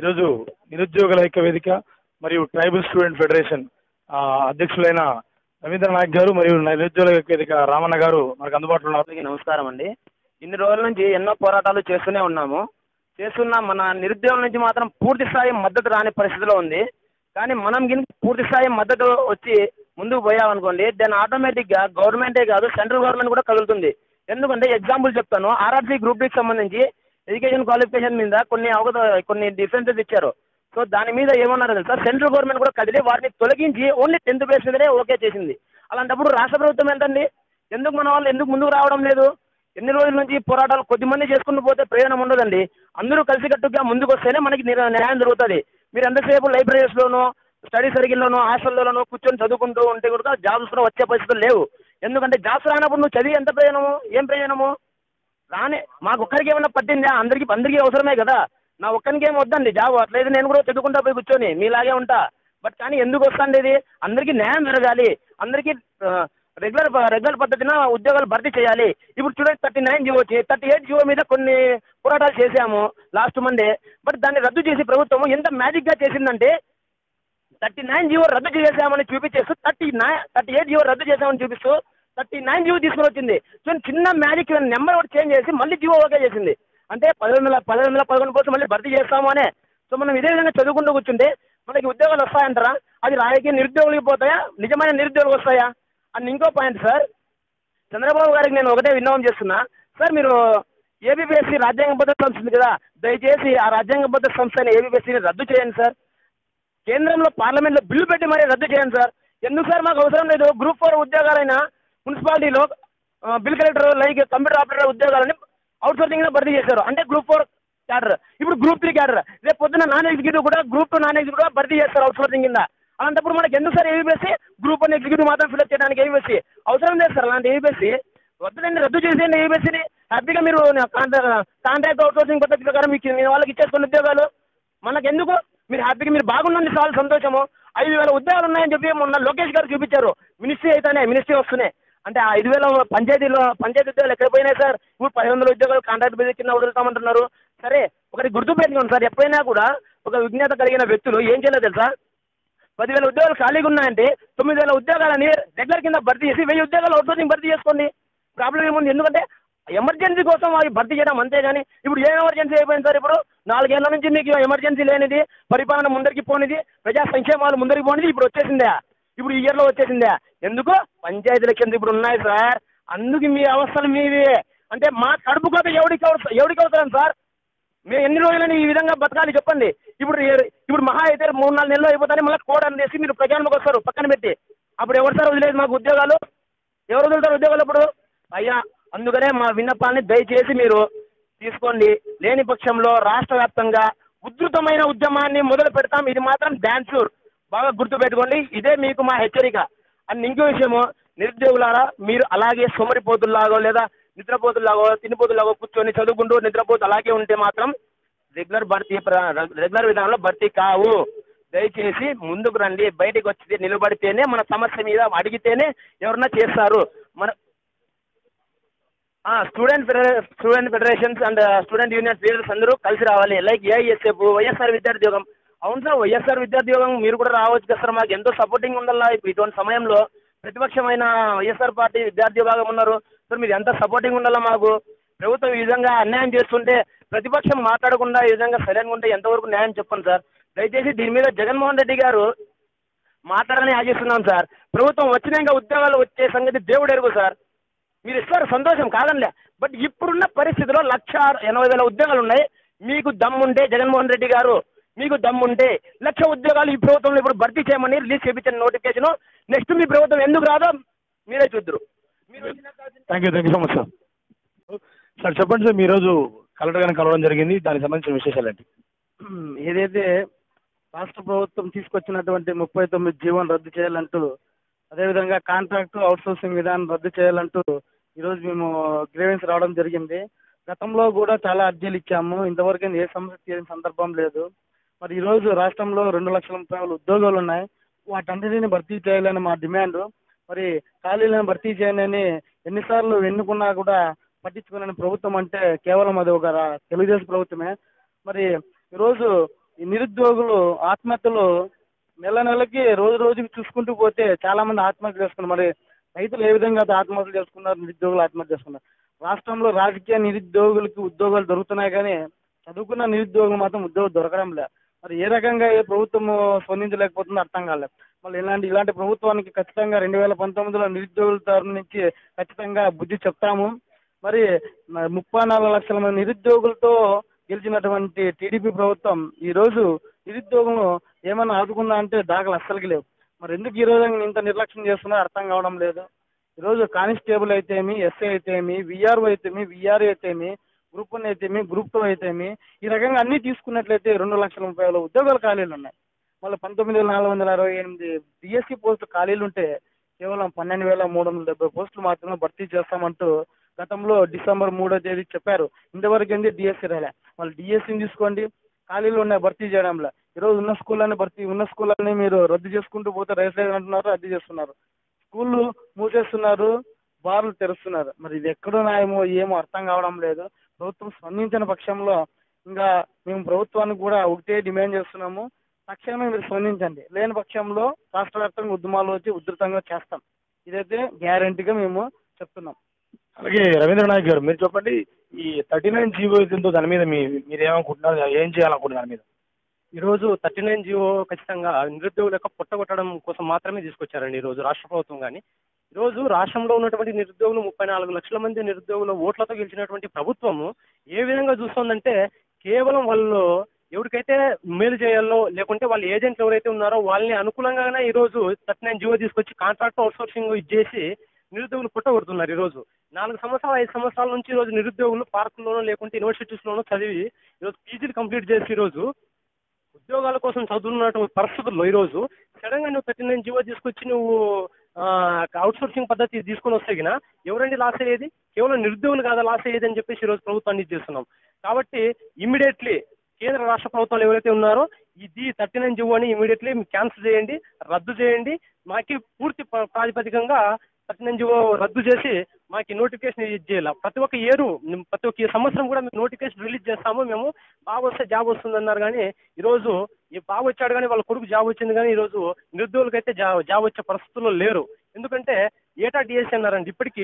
ఈరోజు నిరుద్యోగుల ఐక్య వేదిక మరియు ట్రైబల్ స్టూడెంట్ ఫెడరేషన్ ఆ, అధ్యక్షులైన రవీంద్ర నాయక్ గారు మరియు నిరుద్యోగుల ఐక్య వేదిక రామన్న గారు మనకు అందుబాటులో ఉన్నారు అందరికీ నమస్కారం అండి ఇన్ని రోజుల నుంచి ఎన్నో పోరాటాలు చేస్తూనే ఉన్నాము చేస్తున్న మన నిరుద్యోగుల నుంచి మాత్రం పూర్తి స్థాయి మద్దతు రాని పరిస్థితిలో ఉంది కానీ మనం గిన్ పూర్తి స్థాయి మద్దతు వచ్చి ముందుకు పోయామనుకోండి దాని ఆటోమేటిక్గా గవర్నమెంటే కాదు సెంట్రల్ గవర్నమెంట్ కూడా కదులుతుంది ఎందుకంటే ఎగ్జాంపుల్ చెప్తాను ఆర్ఆర్సీ గ్రూప్ డికి సంబంధించి ఎడ్యుకేషన్ క్వాలిఫికేషన్ మీద కొన్ని అవగత కొన్ని డిఫరెన్సెస్ ఇచ్చారు సో దాని మీద ఏమన్నారు తెలుసా సెంట్రల్ గవర్నమెంట్ కూడా కదిలి వాటిని తొలగించి ఓన్లీ టెన్త్ బేస్ మీదనే ఓకే చేసింది అలాంటప్పుడు రాష్ట్ర ప్రభుత్వం ఏంటండి ఎందుకు మన వాళ్ళు ఎందుకు ముందుకు రావడం లేదు ఎన్ని రోజుల నుంచి పోరాటాలు కొద్దిమంది చేసుకుంటూ పోతే ప్రయోజనం ఉండదండి అందరూ కలిసికట్టుగా ముందుకు వస్తేనే మనకి నిర- న్యాయం జరుగుతుంది మీరు ఎంతసేపు లైబ్రరీస్లోనూ స్టడీ సర్కిల్లోనూ హాస్టల్లోనూ కూర్చొని చదువుకుంటూ ఉంటే కూడా జాబ్స్ కూడా వచ్చే పరిస్థితులు లేవు ఎందుకంటే జాబ్స్ రానప్పుడు నువ్వు చదివి ఎంత ప్రయోజనము ఏం ప్రయోజనము రానే మాకు ఒక్కరికి ఏమైనా పట్టిందా అందరికి అందరికీ అవసరమే కదా నా ఒక్కరికి ఏం వద్దండి జాబ్ అట్లయితే నేను కూడా చదువుకుంటా పోయి కూర్చొని మీలాగే ఉంటా బట్ కానీ ఎందుకు వస్తుంది ఇది అందరికీ న్యాయం జరగాలి అందరికీ రెగ్యులర్ రెగ్యులర్ పద్ధతిన ఉద్యోగాలు భర్తీ చేయాలి ఇప్పుడు చూడండి థర్టీ నైన్ జీవో వచ్చి థర్టీ ఎయిట్ జీవో మీద కొన్ని పోరాటాలు చేశాము లాస్ట్ మండే బట్ దాన్ని రద్దు చేసి ప్రభుత్వం ఎంత మ్యాజిక్గా చేసిందంటే థర్టీ నైన్ జీవో రద్దు చేసామని చూపించేస్తూ thirty nine thirty eight GO రద్దు చేసామని చూపిస్తూ థర్టీ నైన్ జీవో తీసుకుని వచ్చింది సో చిన్న మ్యాజిక్ నెంబర్ ఒకటి చేంజ్ చేసి మళ్ళీ జీవో ఓకే చేసింది అంటే పదిహేను వందల పదిహేను వందల పదకొండు పోస్ట్ మళ్ళీ భర్తీ చేస్తాము అనే సో మనం ఇదే విధంగా చదువుకుంటూ కూర్చుంటే మనకి ఉద్యోగాలు వస్తాయంటారా అది రాయకి నిరుద్యోగులకి పోతాయా నిజమైన నిరుద్యోగులు వస్తాయా అని ఇంకో పాయింట్ సార్ చంద్రబాబు గారికి నేను ఒకటే విన్నవం చేస్తున్నా సార్ మీరు ఏబీపీఎస్సీ రాజ్యాంగబద్ధ సంస్థ ఉంది కదా దయచేసి ఆ రాజ్యాంగబద్ధ సంస్థని ఏబీపీఎస్సీని రద్దు చేయండి సార్ కేంద్రంలో పార్లమెంట్లో బిల్లు పెట్టి మరీ రద్దు చేయండి సార్ ఎందుకు సార్ మాకు అవసరం లేదు గ్రూప్ ఫోర్ ఉద్యోగాలైనా మున్సిపాలిటీలో ఆ, bill collector like computer operator ఉద్యోగాలని అవుట్ సోర్సింగ్ భర్తీ చేశారు అంటే గ్రూప్ ఫోర్ క్యాడర్ ఇప్పుడు గ్రూప్ త్రీ క్యాడర్ రేపు పొద్దున నాన్ ఎగ్జిక్యూటివ్ కూడా గ్రూప్ టూ నాన్ ఎగ్జిక్యూటివ్ కూడా భర్తీ చేస్తారు అవుట్ సోర్సింగ్ కింద అలాంటప్పుడు మనకి ఎందుకు sir ABSC group one executive మాత్రం ఫిల్అప్ చేయడానికి ఏబీఎస్సీ అవసరం లేదు సార్ అలాంటి ఏబీఎస్సీ వద్దులేండి రద్దు చేసేయండి ఏబీఎస్సీని హ్యాపీగా మీరు కాంట్రాక్ట్ అవుట్ సోర్సింగ్ పద్ధతి ప్రకారం మీకు మీ వాళ్ళకి ఇచ్చేసుకున్న ఉద్యోగాలు మనకెందుకు మీరు హ్యాపీగా మీరు బాగుండండి చాలా సంతోషము ఐదు వేల ఉద్యోగాలు ఉన్నాయని చెప్పి మొన్న లోకేష్ గారు చూపించారు మినిస్ట్రీ అయితేనే మినిస్ట్రీ వస్తున్నాయి అంటే ఆ ఐదు వేల పంచాయతీలో పంచాయతీ ఉద్యోగాలు ఎక్కడ పోయినాయి సార్ ఇప్పుడు పది వందల ఉద్యోగాలు కాంట్రాక్ట్ బేసిస్ కింద వదులుతామంటున్నారు సరే ఒకటి గుర్తు పెట్టుకోండి సార్ ఎప్పుడైనా కూడా ఒక విజ్ఞత కలిగిన వ్యక్తులు ఏం చేయలేదు తెలుసా పదివేల ఉద్యోగాలు ఖాళీగా ఉన్నాయంటే తొమ్మిది వేల ఉద్యోగాలని రెగ్యులర్ కింద భర్తీ చేసి వెయ్యి ఉద్యోగాలు అవుట్సోర్సింగ్ భర్తీ చేసుకోండి ప్రాబ్లం ఏముంది ఎందుకంటే ఎమర్జెన్సీ కోసం అవి భర్తీ చేయడం అంతేగాని ఇప్పుడు ఏ ఎమర్జెన్సీ అయిపోయింది సార్ ఇప్పుడు నాలుగేళ్ల నుంచి మీకు ఎమర్జెన్సీ లేనిది పరిపాలన ముందరికి పోనిది ప్రజా సంక్షేమాలు ముందరికి పోనిది ఇప్పుడు వచ్చేసిందా ఇప్పుడు ఈ ఇయర్లో వచ్చేసిందా ఎందుకు పంచాయతీల కింద ఇప్పుడు ఉన్నాయి సార్ అందుకు మీ అవస్థలు మీవి అంటే మా కడుపు కోత ఎవడికి అవస- ఎవడికి అవసరం సార్ మేము ఎన్ని రోజులని ఈ విధంగా బతకాలి చెప్పండి ఇప్పుడు ఏ- ఇప్పుడు మహా అయితే మూడు నాలుగు నెలలు అయిపోతానే మళ్ళీ కోడ్ అని చేసి మీరు ప్రజానికి వస్తారు పక్కన పెట్టి అప్పుడు ఎవరు సార్ వదిలేదు మాకు ఉద్యోగాలు ఎవరు వదులుతారు ఉద్యోగాలు అప్పుడు అయ్యా అందుకనే మా విన్నపాన్ని దయచేసి మీరు తీసుకోండి లేని పక్షంలో రాష్ట్ర వ్యాప్తంగా ఉధృతమైన ఉద్యమాన్ని మొదలు పెడతాం ఇది మాత్రం డాన్సూర్ బాగా గుర్తుపెట్టుకోండి ఇదే మీకు మా హెచ్చరిక అండ్ ఇంకో విషయము నిరుద్యోగులారా మీరు అలాగే సోమరిపోతుల్లాగో లేదా నిద్రపోతుల్లాగో తినిపోతుల్లాగో కూర్చొని చదువుకుంటూ నిద్రపోతూ అలాగే ఉంటే మాత్రం రెగ్యులర్ భర్తీ ప్ర- రెగ్యులర్ విధానంలో భర్తీ కావు దయచేసి ముందుకు రండి బయటికి వచ్చి నిలబడితేనే మన సమస్య మీద అడిగితేనే ఎవరన్నా చేస్తారు మన స్టూడెంట్ ఫెడరే student federations and student unions leaders అందరూ కలిసి రావాలి లైక్ ఏఐఎస్ఎఫ్ వైఎస్ఆర్ విద్యార్థి యోగం అవును సార్ వైఎస్ఆర్ విద్యార్థి యోగం మీరు కూడా రావచ్చు కదా సార్ మాకు ఎంతో సపోర్టింగ్ ఉండాలా ఇప్పుడు ఇటువంటి సమయంలో ప్రతిపక్షమైన వైఎస్ఆర్ పార్టీ విద్యార్థి విభాగం ఉన్నారు సార్ మీరు ఎంత సపోర్టింగ్ ఉండాలా మాకు ప్రభుత్వం ఈ విధంగా అన్యాయం చేస్తుంటే ప్రతిపక్షం మాట్లాడకుండా ఈ విధంగా సరైన ఉంటే ఎంతవరకు న్యాయం చెప్పండి సార్ దయచేసి దీని మీద జగన్మోహన్ రెడ్డి గారు మాట్లాడాలని ఆశిస్తున్నాం సార్ ప్రభుత్వం వచ్చినాక ఉద్యోగాలు వచ్చే సంగతి దేవుడు ఎరుగు సార్ మీరు ఇస్తారు సంతోషం కాదనిలే బట్ ఇప్పుడున్న పరిస్థితిలో లక్ష ఎనభై వేల ఉద్యోగాలు ఉన్నాయి మీకు దమ్ముంటే జగన్మోహన్ రెడ్డి గారు మీకు దమ్ముంటే లక్ష ఉద్యోగాలు ఈ ప్రభుత్వంలో ఇప్పుడు భర్తీ చేయమని రిలీజ్ చేయించిన నోటిఫికేషన్ నెక్స్ట్ మీ ప్రభుత్వం ఎందుకు రాదో మీరే చూద్దరు మీరు వచ్చినాక thank you thank you so much sir sir చెప్పండి సార్ మీ రోజు కలెక్టర్ గారిని కలవడం జరిగింది దానికి సంబంధించిన విశేషాలు ఏంటి ఏదైతే రాష్ట్ర ప్రభుత్వం తీసుకొచ్చినటువంటి ముప్పై తొమ్మిది జీవోను రద్దు చేయాలంటూ అదేవిధంగా కాంట్రాక్ట్ అవుట్సోర్సింగ్ విధానం రద్దు చేయాలంటూ ఈరోజు మేము గ్రీవెన్స్ రావడం జరిగింది గతంలో కూడా చాలా అర్జీలు ఇచ్చాము ఇంతవరకు ఏ సమస్య తీరిన సందర్భం లేదు మరి ఈరోజు రాష్ట్రంలో రెండు లక్షల ముప్పై వేల ఉద్యోగాలు ఉన్నాయి వాటన్నిటిని భర్తీ చేయాలని మా డిమాండ్ మరి ఖాళీలను భర్తీ చేయనని ఎన్నిసార్లు ఎన్నుకున్నా కూడా పట్టించుకునే ప్రభుత్వం అంటే కేవలం అది ఒక రా- తెలుగుదేశం ప్రభుత్వమే మరి ఈరోజు ఈ నిరుద్యోగులు ఆత్మహత్యలు నెల నెలకి రోజు రోజుకి చూసుకుంటూ పోతే చాలా మంది ఆత్మహత్య చేసుకున్నారు మరి రైతులు ఏ విధంగా అయితే ఆత్మహత్యలు చేసుకున్నారు నిరుద్యోగులు ఆత్మహత్య చేసుకున్నారు రాష్ట్రంలో రాజకీయ నిరుద్యోగులకి ఉద్యోగాలు దొరుకుతున్నాయి కానీ చదువుకున్న నిరుద్యోగులు మాత్రం ఉద్యోగం దొరకడం లే మరి ఏ రకంగా ఏ ప్రభుత్వం స్పందించలేకపోతుందో అర్థం కాలేదు మళ్ళీ ఇలాంటి ఇలాంటి ప్రభుత్వానికి ఖచ్చితంగా రెండు వేల పంతొమ్మిదిలో నిరుద్యోగుల తరఫు నుంచి ఖచ్చితంగా బుద్ధి చెప్తాము మరి మ- ముప్పై నాలుగు లక్షల మంది నిరుద్యోగులతో గెలిచినటువంటి టీడీపీ ప్రభుత్వం ఈ రోజు నిరుద్యోగం ఏమైనా ఆదుకుందా అంటే దాఖలు అస్సలకి లేవు మరి ఎందుకు ఈ రోజు ఇంత నిర్లక్ష్యం చేస్తున్నారో అర్థం కావడం లేదు ఈరోజు కానిస్టేబుల్ అయితేమి ఎస్ఐ అయితేమి విఆర్ఓ అయితేమి విఆర్ అయితేమి గ్రూప్ వన్ అయితేమి గ్రూప్ టూ అయితేమి ఈ రకంగా అన్ని తీసుకున్నట్లయితే రెండు లక్షల ముప్పై వేల ఉద్యోగాలు ఖాళీలు ఉన్నాయి మళ్ళీ పంతొమ్మిది వేల నాలుగు వందల అరవై ఎనిమిది డిఎస్సి పోస్టులు ఖాళీలు ఉంటే కేవలం పన్నెండు వేల మూడు వందల డెబ్బై పోస్టులు మాత్రమే భర్తీ చేస్తామంటూ గతంలో డిసెంబర్ మూడో తేదీ చెప్పారు ఇంతవరకు ఏంది డిఎస్సి రాలే వాళ్ళు డిఎస్సిని తీసుకోండి ఖాళీలు ఉన్నాయి భర్తీ చేయడంలో ఈరోజు ఉన్న స్కూళ్ళని భర్తీ ఉన్న స్కూళ్ళని మీరు రద్దు చేసుకుంటూ పోతే రైస్ లేదు అంటున్నారు రద్దు చేస్తున్నారు స్కూళ్ళు మూసేస్తున్నారు బార్లు తెరుస్తున్నారు మరి ఇది ఎక్కడో న్యాయమో ఏమో అర్థం కావడం లేదు ప్రభుత్వం స్పందించిన పక్షంలో ఇంకా మేము ప్రభుత్వానికి కూడా ఒకటే డిమాండ్ చేస్తున్నాము తక్షణమే మీరు స్పందించండి లేని పక్షంలో రాష్ట్ర వ్యాప్తంగా ఉద్యమాలు వచ్చి ఉధృతంగా చేస్తాం ఇదైతే గ్యారంటీగా మేము చెప్తున్నాం అలాగే రవీంద్ర నాయక్ గారు మీరు చెప్పండి ఈ థర్టీ నైన్ జీవో ఉందో దాని మీద మీ మీరు ఏమనుకుంటున్నారు ఏం చేయాలనుకుంటున్నారు దాని మీద ఈరోజు థర్టీ నైన్ జీవో ఖచ్చితంగా నిరుద్యోగుల యొక్క పుట్టగొట్టడం కోసం మాత్రమే తీసుకొచ్చారండి ఈరోజు రాష్ట్ర ప్రభుత్వం కానీ ఈరోజు రాష్ట్రంలో ఉన్నటువంటి నిరుద్యోగులు ముప్పై నాలుగు లక్షల మంది నిరుద్యోగుల ఓట్లతో గెలిచినటువంటి ప్రభుత్వము ఏ విధంగా చూస్తోందంటే కేవలం వాళ్ళు ఎవరికైతే మేలు చేయాలో లేకుంటే వాళ్ళ ఏజెంట్లు ఎవరైతే ఉన్నారో వాళ్ళని అనుకూలంగానే ఈరోజు థర్టీ నైన్ జీవో తీసుకొచ్చి కాంట్రాక్ట్ అవుట్సోర్సింగ్ ఇచ్చేసి నిరుద్యోగులు పుట్టగొడుతున్నారు ఈరోజు నాలుగు సంవత్సరాలు ఐదు సంవత్సరాల నుంచి ఈరోజు నిరుద్యోగులు పార్కుల్లోనో లేకుంటే యూనివర్సిటీస్లోనో చదివి ఈరోజు పీజీలు కంప్లీట్ చేసి ఈరోజు ఉద్యోగాల కోసం చదువుతున్నటువంటి పరిస్థితుల్లో ఈరోజు సడన్ గా నువ్వు థర్టీ నైన్ జీవో తీసుకొచ్చి నువ్వు అవుట్ సోర్సింగ్ పద్ధతి తీసుకొని వస్తే గిన ఎవరండి లాస్ అయ్యేది కేవలం నిరుద్యోగులు కాదా లాస్ అయ్యేది అని చెప్పేసి ఈరోజు ప్రభుత్వాన్ని చేస్తున్నాం కాబట్టి ఇమ్మీడియట్లీ కేంద్ర రాష్ట్ర ప్రభుత్వాలు ఎవరైతే ఉన్నారో ఇది థర్టీ నైన్ జీవోని ఇమీడియట్లీ క్యాన్సిల్ చేయండి రద్దు చేయండి మాకి పూర్తి ప్ర- ప్రాతిపదికంగా థర్టీ నైన్ జీవో రద్దు చేసి మాకి నోటిఫికేషన్ చేయాలి ప్రతి ఒక్క ఇయర్ ప్రతి ఒక్క సంవత్సరం కూడా మేము నోటిఫికేషన్ రిలీజ్ చేస్తాము మేము బాగా వస్తే జాబ్ వస్తుంది అన్నారు కానీ ఈరోజు ఈ బాగా వచ్చాడు కానీ వాళ్ళ కొడుకు జాబ్ వచ్చింది కానీ ఈరోజు నిరుద్యోగులకైతే జాబ్ జాబ్ వచ్చే పరిస్థితుల్లో లేరు ఎందుకంటే ఏటా డిఎస్సీ అన్నారండి ఇప్పటికీ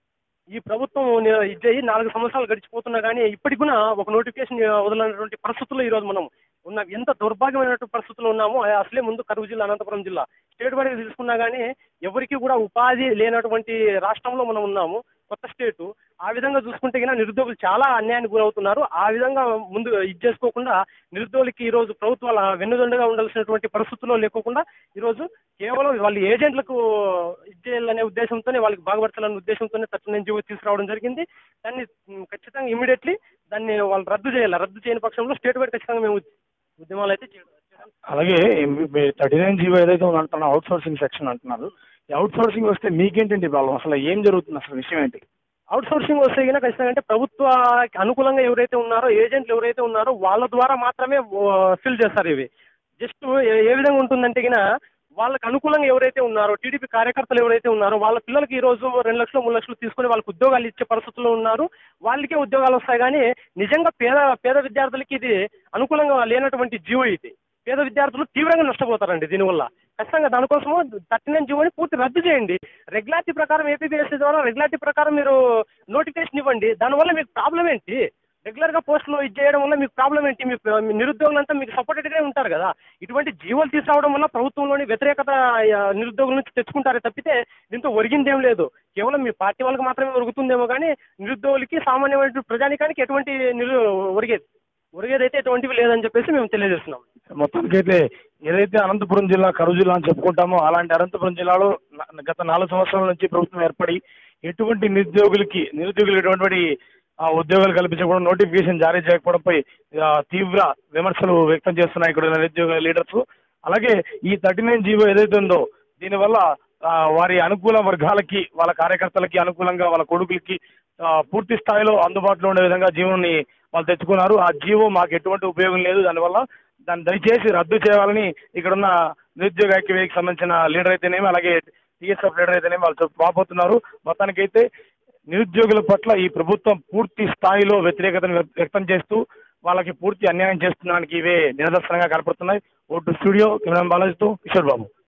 ఈ ప్రభుత్వం ని- ఇది అయ్యి నాలుగు సంవత్సరాలు గడిచిపోతున్నా కానీ ఇప్పటికి కూడా ఒక నోటిఫికేషన్ వదలనటువంటి పరిస్థితుల్లో ఈరోజు మనం ఉన్న ఎంత దౌర్భాగ్యమైనటువంటి పరిస్థితుల్లో ఉన్నామో ఆ- అసలే ముందు కరువు జిల్లా అనంతపురం జిల్లా స్టేట్ వైడ్గా తీసుకున్నా కానీ ఎవరికి కూడా ఉపాధి లేనటువంటి రాష్ట్రంలో మనం ఉన్నాము కొత్త స్టేటు ఆ విధంగా చూసుకుంటే కన్నా నిరుద్యోగులు చాలా అన్యాయానికి గురవుతున్నారు ఆ విధంగా ముందు ఇది చేసుకోకుండా నిరుద్యోగులకి ఈరోజు ప్రభుత్వాల వెన్నుదండగా ఉండాల్సినటువంటి పరిస్థితుల్లో లేకోకుండా ఈరోజు కేవలం వాళ్ళ ఏజెంట్లకు ఇది చేయాలనే ఉద్దేశంతోనే వాళ్ళకి బాగుపరచాలనే ఉద్దేశంతోనే థర్టీ నైన్ జీవో తీసుకురావడం జరిగింది దాన్ని మ్, ఖచ్చితంగా ఇమీడియట్లీ దాన్ని వాళ్ళు రద్దు చేయాలి రద్దు చేయని పక్షంలో స్టేట్ వైడ్ ఖచ్చితంగా మేము ఉద్యమాలు అయితే చేయడం అలాగే థర్టీ నైన్ జీవో ఏదైతే ఉందో అంటున్నా అవుట్ సోర్సింగ్ సెక్షన్ అంటున్నారు ఈ అవుట్ సోర్సింగ్ వస్తే మీకేంటండి ప్రాబ్లం అసలు ఏం జరుగుతుంది అసలు విషయం ఏంటి అవుట్ సోర్సింగ్ వస్తే కనుక ఖచ్చితంగా అంటే ప్రభుత్వానికి అనుకూలంగా ఎవరైతే ఉన్నారో ఏజెంట్లు ఎవరైతే ఉన్నారో వాళ్ళ ద్వారా మాత్రమే ఫిల్ చేస్తారు ఇవి జస్ట్ ఏ విధంగా ఉంటుందంటే గిన వాళ్ళకి అనుకూలంగా ఎవరైతే ఉన్నారో టీడీపీ కార్యకర్తలు ఎవరైతే ఉన్నారో వాళ్ళ పిల్లలకి ఈ రోజు రెండు లక్షలు మూడు లక్షలు తీసుకొని వాళ్ళకి ఉద్యోగాలు ఇచ్చే పరిస్థితుల్లో ఉన్నారు వాళ్ళకే ఉద్యోగాలు వస్తాయి కానీ నిజంగా పేద పేద విద్యార్థులకి ఇది అనుకూలంగా లేనటువంటి జీవో ఇది పేద విద్యార్థులు తీవ్రంగా నష్టపోతారండి దీనివల్ల ఖచ్చితంగా దానికోసము థర్టీ నైన్ జీవోని పూర్తి రద్దు చేయండి రెగ్యులారిటీ ప్రకారం ఏపీఎస్సీ ద్వారా రెగ్యులారిటీ ప్రకారం మీరు నోటిఫికేషన్ ఇవ్వండి దానివల్ల మీకు ప్రాబ్లం ఏంటి రెగ్యులర్గా పోస్టులు ఇది చేయడం వల్ల మీకు ప్రాబ్లం ఏంటి మీ మీ నిరుద్యోగులంతా మీకు సపోర్టెడ్గానే ఉంటారు కదా ఇటువంటి జీవోలు తీసుకురావడం వల్ల ప్రభుత్వంలోని వ్యతిరేకత ఆ, నిరుద్యోగుల నుంచి తెచ్చుకుంటారే తప్పితే దీంతో ఒరిగిందేం లేదు కేవలం మీ పార్టీ వాళ్ళకి మాత్రమే ఒరుగుతుందేమో కానీ నిరుద్యోగులకి సామాన్యమైన ప్రజానికానికి ఎటువంటి నిరు ఒరిగేది ఒరిగేదైతే ఎటువంటివి లేదని చెప్పేసి మేము తెలియజేస్తున్నాం మొత్తానికైతే ఏదైతే అనంతపురం జిల్లా కరువు జిల్లా అని చెప్పుకుంటామో అలాంటి అనంతపురం జిల్లాలో న- గత నాలుగు సంవత్సరాల నుంచి ప్రభుత్వం ఏర్పడి ఎటువంటి నిరుద్యోగులకి నిరుద్యోగులు ఎటువంటి ఆ, ఉద్యోగాలు కల్పించకపోవడం నోటిఫికేషన్ జారీ చేయకపోవడంపై ఆ, తీవ్ర విమర్శలు వ్యక్తం చేస్తున్నాయి ఇక్కడ ఉన్న నిరుద్యోగ లీడర్స్ అలాగే ఈ థర్టీ నైన్ జీవో ఏదైతే ఉందో దీనివల్ల ఆ, వారి అనుకూల వర్గాలకి వాళ్ళ కార్యకర్తలకి అనుకూలంగా వాళ్ళ కొడుకులకి ఆ, పూర్తి స్థాయిలో అందుబాటులో ఉండే విధంగా జీవోని వాళ్ళు తెచ్చుకున్నారు ఆ జీవో మాకు ఎటువంటి ఉపయోగం లేదు దానివల్ల దాన్ని దయచేసి రద్దు చేయాలని ఇక్కడున్న నిరుద్యోగ ఐక్యవేదికి సంబంధించిన లీడర్ అయితేనేమి అలాగే టీఎస్ఎఫ్ లీడర్ అయితేనేమి వాళ్ళు చెప్ప- వాపోతున్నారు మొత్తానికైతే నిరుద్యోగుల పట్ల ఈ ప్రభుత్వం పూర్తి స్థాయిలో వ్యతిరేకతను వ్యక్- వ్యక్తం చేస్తూ వాళ్ళకి పూర్తి అన్యాయం చేస్తున్నానికి ఇవే నిదర్శనంగా కనపడుతున్నాయి ఓటు స్టూడియో కెమెరా బాలాజీతో కిషోర్ బాబు